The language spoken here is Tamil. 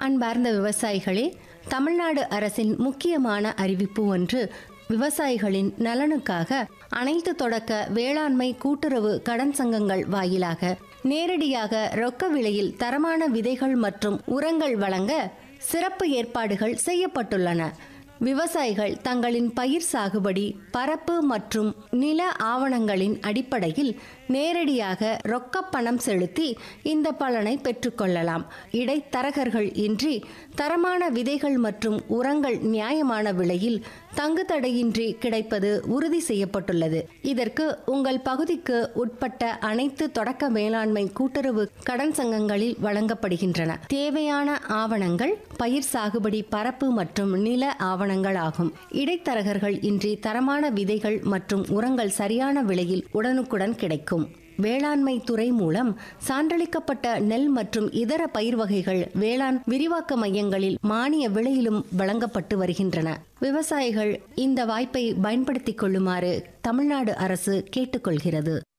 அன்பார்ந்த விவசாயிகளே தமிழ்நாடு அரசின் முக்கியமான அறிவிப்பு ஒன்று விவசாயிகளின் நலனுக்காக அனைத்து தொடக்க வேளாண்மை கூட்டுறவு கடன் சங்கங்கள் வாயிலாக நேரடியாக ரொக்க விலையில் தரமான விதைகள் மற்றும் உரங்கள் வழங்க சிறப்பு ஏற்பாடுகள் செய்யப்பட்டுள்ளன விவசாயிகள் தங்களின் பயிர் சாகுபடி பரப்பு மற்றும் நில ஆவணங்களின் அடிப்படையில் நேரடியாக ரொக்க பணம் செலுத்தி இந்த பலனை பெற்றுக்கொள்ளலாம் இடைத்தரகர்கள் இன்றி தரமான விதைகள் மற்றும் உரங்கள் நியாயமான விலையில் தங்குதடையின்றி கிடைப்பது உறுதி செய்யப்பட்டுள்ளது இதற்கு உங்கள் பகுதிக்கு உட்பட்ட அனைத்து தொடக்க மேலாண்மை கூட்டுறவு கடன் சங்கங்களில் வழங்கப்படுகின்றன தேவையான ஆவணங்கள் பயிர் சாகுபடி பரப்பு மற்றும் நில ஆவணங்கள் ஆகும் இடைத்தரகர்கள் இன்றி தரமான விதைகள் மற்றும் உரங்கள் சரியான விலையில் உடனுக்குடன் கிடைக்கும் வேளாண்மை துறை மூலம் சான்றளிக்கப்பட்ட நெல் மற்றும் இதர பயிர் வகைகள் வேளாண் விரிவாக்க மையங்களில் மானிய விலையிலும் வழங்கப்பட்டு வருகின்றன விவசாயிகள் இந்த வாய்ப்பை பயன்படுத்திக் கொள்ளுமாறு தமிழ்நாடு அரசு கேட்டுக்கொள்கிறது